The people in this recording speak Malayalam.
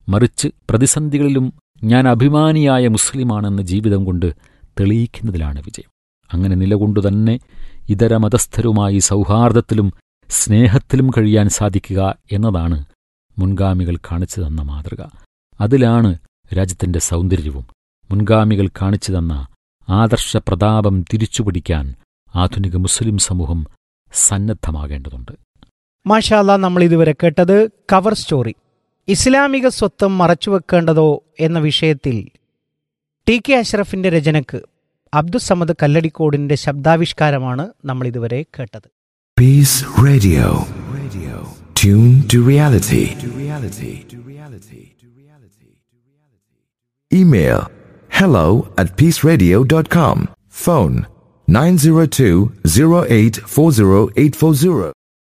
മറിച്ച് പ്രതിസന്ധികളിലും ഞാൻ അഭിമാനിയായ മുസ്ലിമാണെന്ന് ജീവിതം കൊണ്ട് തെളിയിക്കുന്നതിലാണ് വിജയം അങ്ങനെ നിലകൊണ്ടു തന്നെ ഇതര മതസ്ഥരുമായി സൗഹാർദ്ദത്തിലും സ്നേഹത്തിലും കഴിയാൻ സാധിക്കുക എന്നതാണ് മുൻഗാമികൾ കാണിച്ചു തന്ന മാതൃക അതിലാണ് രാജ്യത്തിന്റെ സൗന്ദര്യവും മുൻഗാമികൾ കാണിച്ചു തന്ന ആദർശ പ്രതാപം തിരിച്ചുപിടിക്കാൻ ആധുനിക മുസ്ലിം സമൂഹം സന്നദ്ധമാകേണ്ടതുണ്ട് മാഷാല്ല നമ്മൾ ഇതുവരെ കേട്ടത് കവർ സ്റ്റോറി ഇസ്ലാമിക സ്വത്വം മറച്ചുവെക്കേണ്ടതോ എന്ന വിഷയത്തിൽ ടി കെ അഷ്റഫിന്റെ രചനക്ക് അബ്ദുസമദ് കല്ലടിക്കോടിന്റെ ശബ്ദാവിഷ്കാരമാണ് നമ്മൾ ഇതുവരെ കേട്ടത് Peace Radio. Radio. Tune to reality. To reality. To reality. To reality. Email hello at peaceradio.com. Phone 902 0840840.